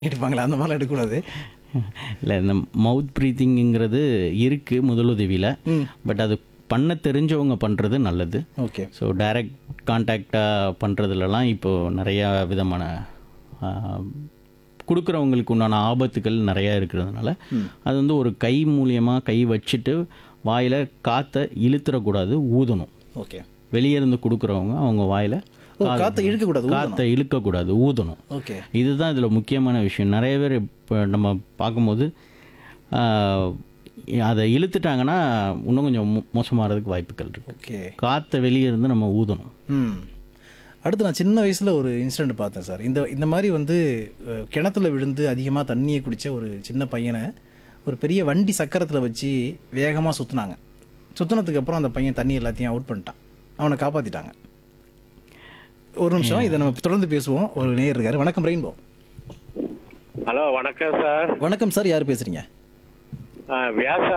எடுப்பாங்களா அந்த மாதிரிலாம் எடுக்கக்கூடாது இல்லை இந்த மவுத் ப்ரீத்திங்கிறது இருக்குது முதலுதவியில் ம் பட் அது பண்ண தெரிஞ்சவங்க பண்ணுறது நல்லது ஓகே ஸோ டைரக்ட் கான்டாக்டாக பண்ணுறதுலலாம் இப்போது நிறையா விதமான கொடுக்குறவங்களுக்கு உண்டான ஆபத்துகள் நிறையா இருக்கிறதுனால அது வந்து ஒரு கை மூலியமாக கை வச்சுட்டு வாயில் காற்றை இழுத்துறக்கூடாது ஊதணும் ஓகே வெளியே இருந்து கொடுக்குறவங்க அவங்க வாயில் ஓ காற்றை இழுக்கக்கூடாது காற்றை இழுக்கக்கூடாது ஊதணும் ஓகே இதுதான் இதில் முக்கியமான விஷயம் நிறைய பேர் இப்போ நம்ம பார்க்கும்போது ஆஹ், அதை இழுத்துட்டாங்கன்னா இன்னும் கொஞ்சம் மோ- மோசமாகிறதுக்கு வாய்ப்புகள் இருக்குது ஓகே காற்றை வெளியே இருந்து நம்ம ஊதணும் ம் அடுத்து நான் சின்ன வயசில் ஒரு இன்சிடெண்ட் பார்த்தேன் சார் இந்த இந்த மாதிரி வந்து அஹ், கிணத்துல விழுந்து அதிகமாக தண்ணியை குடித்த ஒரு சின்ன பையனை ஒரு பெரிய வண்டி சக்கரத்தில் வச்சு வேகமாக சுற்றுனாங்க சுற்றினதுக்கு அப்புறம் அந்த பையன் தண்ணி எல்லாத்தையும் அவுட் பண்ணிட்டான் அவனை காப்பாற்றிட்டாங்க ஒரு நிமிஷம் இதை நம்ம தொடர்ந்து பேசுவோம் ஒரு நேயர் இருக்காரு வணக்கம் ரெயின்போ ஹலோ வணக்கம் சார் வணக்கம் சார் யார் பேசுறீங்க ஆ, வியாசா